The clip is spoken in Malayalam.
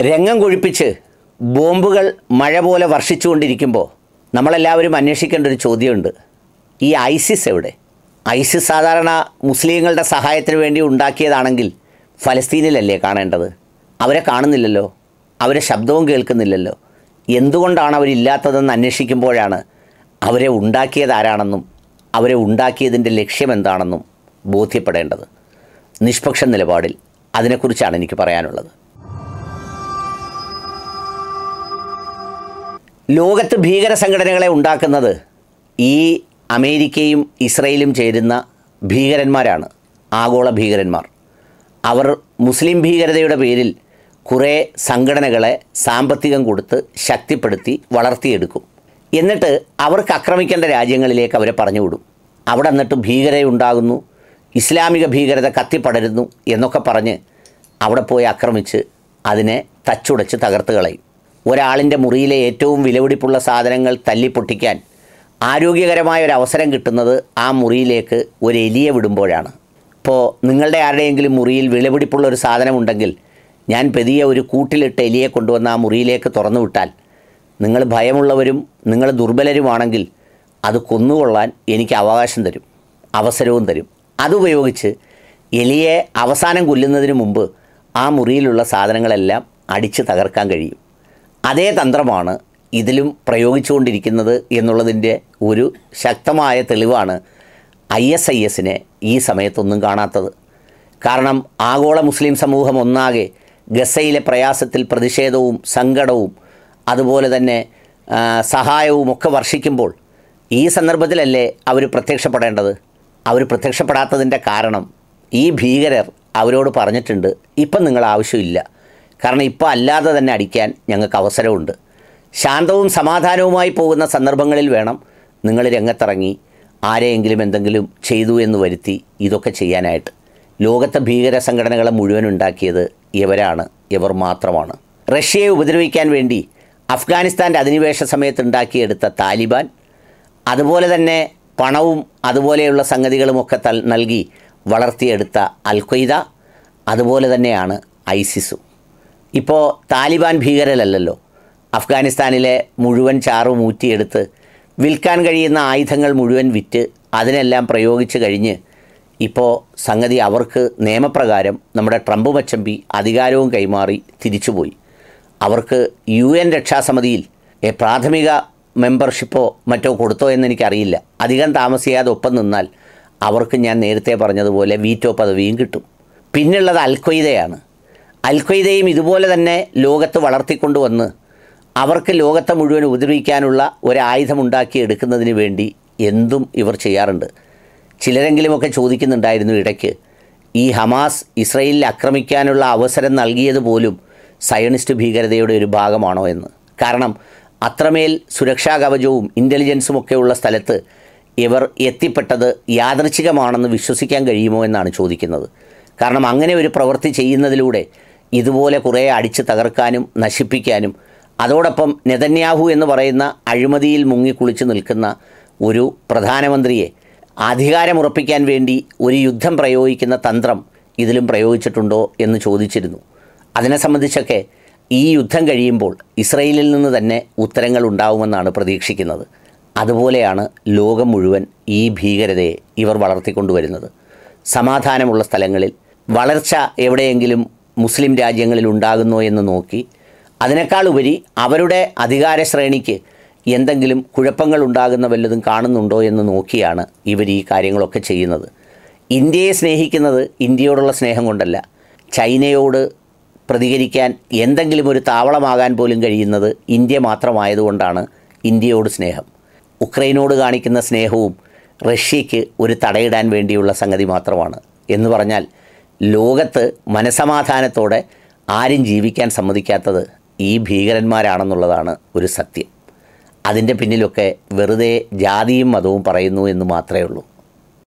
രംഗം കൊഴിപ്പിച്ച് ബോംബുകൾ മഴ പോലെ വർഷിച്ചുകൊണ്ടിരിക്കുമ്പോൾ നമ്മളെല്ലാവരും അന്വേഷിക്കേണ്ട ഒരു ചോദ്യമുണ്ട് ഈ ഐസിസ് എവിടെ ഐസിസ് സാധാരണ മുസ്ലിങ്ങളുടെ സഹായത്തിന് വേണ്ടി ഉണ്ടാക്കിയതാണെങ്കിൽ ഫലസ്തീനിലല്ലേ കാണേണ്ടത് അവരെ കാണുന്നില്ലല്ലോ അവരെ ശബ്ദവും കേൾക്കുന്നില്ലല്ലോ എന്തുകൊണ്ടാണ് അവരില്ലാത്തതെന്ന് അന്വേഷിക്കുമ്പോഴാണ് അവരെ ഉണ്ടാക്കിയത് ആരാണെന്നും അവരെ ഉണ്ടാക്കിയതിൻ്റെ ലക്ഷ്യമെന്താണെന്നും ബോധ്യപ്പെടേണ്ടത് നിഷ്പക്ഷ നിലപാടിൽ അതിനെക്കുറിച്ചാണ് എനിക്ക് പറയാനുള്ളത് ലോകത്ത് ഭീകര സംഘടനകളെ ഉണ്ടാക്കുന്നത് ഈ അമേരിക്കയും ഇസ്രയേലും ചേരുന്ന ഭീകരന്മാരാണ് ആഗോള ഭീകരന്മാർ അവർ മുസ്ലിം ഭീകരതയുടെ പേരിൽ കുറേ സംഘടനകളെ സാമ്പത്തികം കൊടുത്ത് ശക്തിപ്പെടുത്തി വളർത്തിയെടുക്കും എന്നിട്ട് അവർക്ക് ആക്രമിക്കേണ്ട രാജ്യങ്ങളിലേക്ക് അവരെ പറഞ്ഞുവിടും അവിടെ എന്നിട്ട് ഭീകരതയുണ്ടാകുന്നു ഇസ്ലാമിക ഭീകരത കത്തിപ്പടരുന്നു എന്നൊക്കെ പറഞ്ഞ് അവിടെ പോയി ആക്രമിച്ച് അതിനെ തച്ചുടച്ച് തകർത്ത് കളയും ഒരാളിൻ്റെ മുറിയിലെ ഏറ്റവും വിലപിടിപ്പുള്ള സാധനങ്ങൾ തല്ലിപ്പൊട്ടിക്കാൻ ആരോഗ്യകരമായ ഒരു അവസരം കിട്ടുന്നത് ആ മുറിയിലേക്ക് ഒരു എലിയെ വിടുമ്പോഴാണ് ഇപ്പോൾ നിങ്ങളുടെ ആരുടെയെങ്കിലും മുറിയിൽ വിലപിടിപ്പുള്ള ഒരു സാധനമുണ്ടെങ്കിൽ ഞാൻ പെതിയ ഒരു കൂട്ടിലിട്ട് എലിയെ കൊണ്ടുവന്ന് ആ മുറിയിലേക്ക് തുറന്നു വിട്ടാൽ നിങ്ങൾ ഭയമുള്ളവരും നിങ്ങൾ ദുർബലരുമാണെങ്കിൽ അത് കൊന്നുകൊള്ളാൻ എനിക്ക് അവകാശം തരും അവസരവും തരും അതുപയോഗിച്ച് എലിയെ അവസാനം കൊല്ലുന്നതിന് മുമ്പ് ആ മുറിയിലുള്ള സാധനങ്ങളെല്ലാം അടിച്ച് തകർക്കാൻ കഴിയും അതേ തന്ത്രമാണ് ഇതിലും പ്രയോഗിച്ചുകൊണ്ടിരിക്കുന്നത് എന്നുള്ളതിൻ്റെ ഒരു ശക്തമായ തെളിവാണ് ഐ എസ് ഐ എസിനെ ഈ സമയത്തൊന്നും കാണാത്തത് കാരണം ആഗോള മുസ്ലിം സമൂഹം ഒന്നാകെ ഗസയിലെ പ്രയാസത്തിൽ പ്രതിഷേധവും സങ്കടവും അതുപോലെ തന്നെ ആ, സഹായവും ഒക്കെ വർഷിക്കുമ്പോൾ ഈ സന്ദർഭത്തിലല്ലേ അവർ പ്രത്യക്ഷപ്പെടേണ്ടത് അവർ പ്രത്യക്ഷപ്പെടാത്തതിൻ്റെ കാരണം ഈ ഭീകരർ അവരോട് പറഞ്ഞിട്ടുണ്ട് ഇപ്പം നിങ്ങൾ ആവശ്യമില്ല കാരണം ഇപ്പോൾ അല്ലാതെ തന്നെ അടിക്കാൻ ഞങ്ങൾക്ക് അവസരമുണ്ട് ശാന്തവും സമാധാനവുമായി പോകുന്ന സന്ദർഭങ്ങളിൽ വേണം നിങ്ങൾ രംഗത്തിറങ്ങി ആരെയെങ്കിലും എന്തെങ്കിലും ചെയ്തു എന്ന് വരുത്തി ഇതൊക്കെ ചെയ്യാനായിട്ട് ലോകത്തെ ഭീകര സംഘടനകളെ മുഴുവൻ ഉണ്ടാക്കിയത് ഇവരാണ് ഇവർ മാത്രമാണ് റഷ്യയെ ഉപദ്രവിക്കാൻ വേണ്ടി അഫ്ഗാനിസ്ഥാൻ്റെ അധിനിവേശ സമയത്ത് ഉണ്ടാക്കിയെടുത്ത താലിബാൻ അതുപോലെ തന്നെ പണവും അതുപോലെയുള്ള സംഗതികളുമൊക്കെ തൽ നൽകി വളർത്തിയെടുത്ത അൽഖ്വയ്ദ അതുപോലെ തന്നെയാണ് ഐസിസും ഇപ്പോൾ താലിബാൻ ഭീകരരല്ലല്ലോ അഫ്ഗാനിസ്ഥാനിലെ മുഴുവൻ ചാറും ഊറ്റിയെടുത്ത് വിൽക്കാൻ കഴിയുന്ന ആയുധങ്ങൾ മുഴുവൻ വിറ്റ് അതിനെല്ലാം പ്രയോഗിച്ച് കഴിഞ്ഞ് ഇപ്പോൾ സംഗതി അവർക്ക് നിയമപ്രകാരം നമ്മുടെ ട്രംപ് മച്ചമ്പി അധികാരവും കൈമാറി തിരിച്ചുപോയി അവർക്ക് യു എൻ രക്ഷാസമിതിയിൽ എ പ്രാഥമിക മെമ്പർഷിപ്പോ മറ്റോ കൊടുത്തോ എന്ന് എനിക്കറിയില്ല അധികം താമസിയാതെ ഒപ്പം നിന്നാൽ അവർക്ക് ഞാൻ നേരത്തെ പറഞ്ഞതുപോലെ വീറ്റോ പദവിയും കിട്ടും പിന്നുള്ളത് അൽഖ്വയ്ദയാണ് അൽഖ്വയ്ദയും ഇതുപോലെ തന്നെ ലോകത്ത് വളർത്തിക്കൊണ്ടുവന്ന് അവർക്ക് ലോകത്തെ മുഴുവൻ ഉപദ്രവിക്കാനുള്ള ഒരായുധം ഉണ്ടാക്കി എടുക്കുന്നതിന് വേണ്ടി എന്തും ഇവർ ചെയ്യാറുണ്ട് ചിലരെങ്കിലുമൊക്കെ ചോദിക്കുന്നുണ്ടായിരുന്നു ഇടയ്ക്ക് ഈ ഹമാസ് ഇസ്രയേലിൽ ആക്രമിക്കാനുള്ള അവസരം നൽകിയത് പോലും സയണിസ്റ്റ് ഭീകരതയുടെ ഒരു ഭാഗമാണോ എന്ന് കാരണം അത്രമേൽ സുരക്ഷാ കവചവും ഇൻ്റലിജൻസും ഒക്കെയുള്ള സ്ഥലത്ത് ഇവർ എത്തിപ്പെട്ടത് യാദൃച്ഛികമാണെന്ന് വിശ്വസിക്കാൻ കഴിയുമോ എന്നാണ് ചോദിക്കുന്നത് കാരണം അങ്ങനെ ഒരു പ്രവൃത്തി ചെയ്യുന്നതിലൂടെ ഇതുപോലെ കുറേ അടിച്ച് തകർക്കാനും നശിപ്പിക്കാനും അതോടൊപ്പം നെതന്യാഹു എന്ന് പറയുന്ന അഴിമതിയിൽ മുങ്ങിക്കുളിച്ച് നിൽക്കുന്ന ഒരു പ്രധാനമന്ത്രിയെ അധികാരമുറപ്പിക്കാൻ വേണ്ടി ഒരു യുദ്ധം പ്രയോഗിക്കുന്ന തന്ത്രം ഇതിലും പ്രയോഗിച്ചിട്ടുണ്ടോ എന്ന് ചോദിച്ചിരുന്നു അതിനെ സംബന്ധിച്ചൊക്കെ ഈ യുദ്ധം കഴിയുമ്പോൾ ഇസ്രയേലിൽ നിന്ന് തന്നെ ഉത്തരങ്ങൾ ഉണ്ടാവുമെന്നാണ് പ്രതീക്ഷിക്കുന്നത് അതുപോലെയാണ് ലോകം മുഴുവൻ ഈ ഭീകരതയെ ഇവർ വളർത്തിക്കൊണ്ടുവരുന്നത് സമാധാനമുള്ള സ്ഥലങ്ങളിൽ വളർച്ച എവിടെയെങ്കിലും മുസ്ലിം രാജ്യങ്ങളിൽ ഉണ്ടാകുന്നോ എന്ന് നോക്കി അതിനേക്കാൾ ഉപരി അവരുടെ അധികാര ശ്രേണിക്ക് എന്തെങ്കിലും കുഴപ്പങ്ങൾ ഉണ്ടാകുന്ന വല്ലതും കാണുന്നുണ്ടോ എന്ന് നോക്കിയാണ് ഇവർ ഈ കാര്യങ്ങളൊക്കെ ചെയ്യുന്നത് ഇന്ത്യയെ സ്നേഹിക്കുന്നത് ഇന്ത്യയോടുള്ള സ്നേഹം കൊണ്ടല്ല ചൈനയോട് പ്രതികരിക്കാൻ എന്തെങ്കിലും ഒരു താവളമാകാൻ പോലും കഴിയുന്നത് ഇന്ത്യ മാത്രമായതുകൊണ്ടാണ് ഇന്ത്യയോട് സ്നേഹം ഉക്രൈനോട് കാണിക്കുന്ന സ്നേഹവും റഷ്യയ്ക്ക് ഒരു തടയിടാൻ വേണ്ടിയുള്ള സംഗതി മാത്രമാണ് എന്ന് പറഞ്ഞാൽ ലോകത്ത് മനസമാധാനത്തോടെ ആരും ജീവിക്കാൻ സമ്മതിക്കാത്തത് ഈ ഭീകരന്മാരാണെന്നുള്ളതാണ് ഒരു സത്യം അതിൻ്റെ പിന്നിലൊക്കെ വെറുതെ ജാതിയും മതവും പറയുന്നു എന്ന് മാത്രമേ ഉള്ളൂ